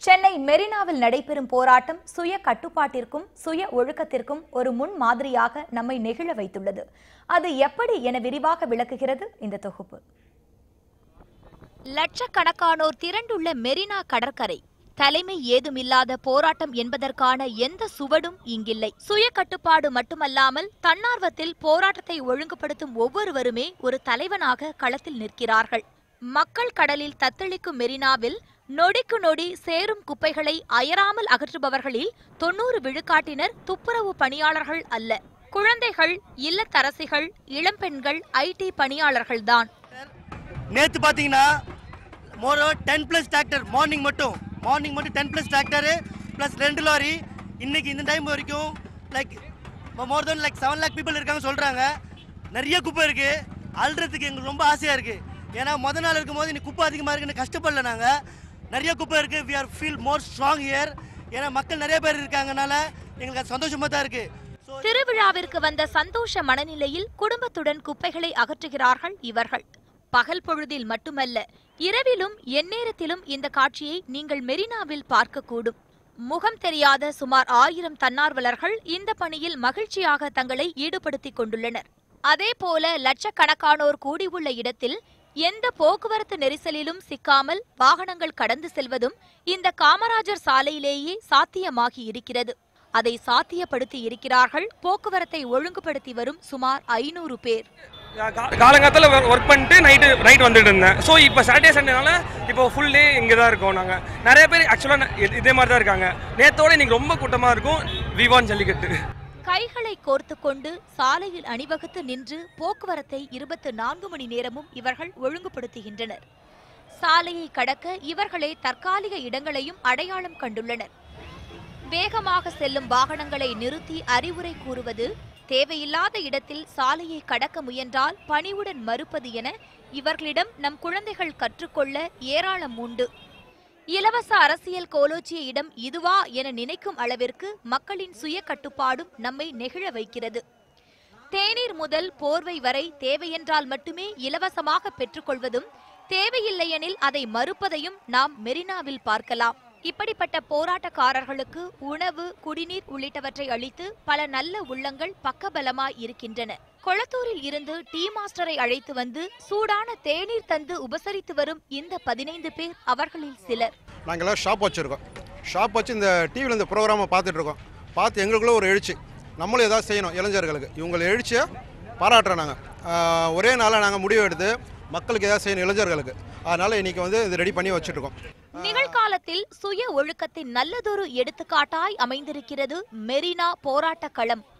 சென்னை மெரினாவில் நடைபெறும் போராட்டம் சுய கட்டுப்பாட்டிற்கும் சுய ஒழுக்கத்திற்கும் ஒரு முன் மாதிரியாக நம்மை நெகிழ வைத்துள்ளது அது எப்படி என விரிவாக விளக்குகிறது இந்த தொகுப்பு லட்சக்கணக்கானோர் திரண்டுள்ள மெரினா கடற்கரை தலைமை ஏதுமில்லாத போராட்டம் என்பதற்கான எந்த சுவடும் இங்கில்லை சுய கட்டுப்பாடு மட்டுமல்லாமல் தன்னார்வத்தில் போராட்டத்தை ஒழுங்குபடுத்தும் ஒவ்வொருவருமே ஒரு தலைவனாக களத்தில் நிற்கிறார்கள் மக்கள் கடலில் தத்தளிக்கும் மெரினாவில் நொடிக்கு நொடி சேரும் குப்பைகளை அயராமல் அகற்றுபவர்களில் தொன்னூறு விழுக்காட்டினர் துப்புரவு பணியாளர்கள் அல்ல குழந்தைகள் இல்லத்தரசிகள் இளம்பெண்கள் ஐடி பணியாளர்கள்தான் நேற்று பார்த்தீங்கன்னா மோரோ டென் ப்ளஸ் டிராக்டர் மார்னிங் மட்டும் மார்னிங் மட்டும் டென் ப்ளஸ் டிராக்டரு ப்ளஸ் ரெண்டு லாரி இன்னைக்கு இந்த டைம் வரைக்கும் like more then like seven lakh people இருக்காங்க சொல்கிறாங்க நிறைய குப்பை இருக்குது அழுறதுக்கு எங்களுக்கு ரொம்ப ஆசையாக இருக்குது ஏன்னா முத நாள் இருக்கும்போது இன்னைக்கு குப்பை அதிகமாக இருக்குன்னு கஷ்டப்படல நாங்கள் நிறைய குப்பை இருக்குது we are feel more strong year ஏன்னா மக்கள் நிறைய பேர் இருக்காங்கனால எங்களுக்கு அது சந்தோஷமாக தான் இருக்குது ஸோ திருவிழாவிற்கு வந்த சந்தோஷ மனநிலையில் குடும்பத்துடன் குப்பைகளை அகற்றுகிறார்கள் இவர்கள் பகல் பொழுதில் மட்டுமல்ல இரவிலும் எந்நேரத்திலும் இந்த காட்சியை நீங்கள் மெரினாவில் பார்க்கக்கூடும் முகம் தெரியாத சுமார் ஆயிரம் தன்னார்வலர்கள் இந்த பணியில் மகிழ்ச்சியாக தங்களை ஈடுபடுத்திக் கொண்டுள்ளனர் அதேபோல லட்சக்கணக்கானோர் கூடியுள்ள இடத்தில் எந்த போக்குவரத்து நெரிசலிலும் சிக்காமல் வாகனங்கள் கடந்து செல்வதும் இந்த காமராஜர் சாலையிலேயே சாத்தியமாகி இருக்கிறது அதை சாத்தியப்படுத்தி இருக்கிறார்கள் போக்குவரத்தை ஒழுங்குபடுத்தி வரும் சுமார் ஐநூறு பேர் காலங்காலத்தில் ஒர்க் பண்ணிட்டு நைட்டு நைட் வந்துட்டு இருந்தேன் ஸோ இப்போ சாட்டர்டே சண்டேனால இப்போ ஃபுல் டே இங்கே தான் இருக்கோம் நாங்கள் நிறைய பேர் ஆக்சுவலாக இதே மாதிரி தான் இருக்காங்க நேத்தோட இன்னைக்கு ரொம்ப கூட்டமாக இருக்கும் விவான் ஜல்லிக்கட்டு கைகளை கோர்த்து கொண்டு சாலையில் அணிவகுத்து நின்று போக்குவரத்தை இருபத்து நான்கு மணி நேரமும் இவர்கள் ஒழுங்குபடுத்துகின்றனர் சாலையை கடக்க இவர்களே தற்காலிக இடங்களையும் அடையாளம் கண்டுள்ளனர் வேகமாக செல்லும் வாகனங்களை நிறுத்தி அறிவுரை கூறுவது தேவையில்லாத இடத்தில் சாலையை கடக்க முயன்றால் பணிவுடன் மறுப்பது என இவர்களிடம் நம் குழந்தைகள் கற்றுக்கொள்ள ஏராளம் உண்டு இலவச அரசியல் கோலோச்சிய இடம் இதுவா என நினைக்கும் அளவிற்கு மக்களின் சுய கட்டுப்பாடும் நம்மை நெகிழ வைக்கிறது தேநீர் முதல் போர்வை வரை தேவையென்றால் மட்டுமே இலவசமாக பெற்றுக்கொள்வதும் தேவையில்லையெனில் அதை மறுப்பதையும் நாம் மெரினாவில் பார்க்கலாம் இப்படிப்பட்ட போராட்டக்காரர்களுக்கு உணவு குடிநீர் உள்ளிட்டவற்றை அளித்து பல நல்ல உள்ளங்கள் பக்கபலமாய் இருக்கின்றன கொளத்தூரில் இருந்து டீ மாஸ்டரை அழைத்து வந்து சூடான தேநீர் தந்து உபசரித்து வரும் இந்த பதினைந்து பேர் அவர்களில் சிலர் நாங்கள் எல்லாம் ஷாப் வச்சுருக்கோம் ஷாப் வச்சு இந்த டிவியில் இந்த ப்ரோக்ராமை பார்த்துட்டு இருக்கோம் பார்த்து எங்களுக்குள்ள ஒரு எழுச்சி நம்மளும் ஏதாவது செய்யணும் இளைஞர்களுக்கு இவங்களை எழுச்சியை பாராட்டுறோம் நாங்கள் ஒரே நாளில் நாங்கள் முடிவு எடுத்து மக்களுக்கு ஏதாவது செய்யணும் இளைஞர்களுக்கு அதனால் இன்றைக்கி வந்து இது ரெடி பண்ணி வச்சுட்ருக்கோம் நிகழ்காலத்தில் சுய ஒழுக்கத்தின் நல்லதொரு எடுத்துக்காட்டாய் அமைந்திருக்கிறது மெரினா போராட்ட களம்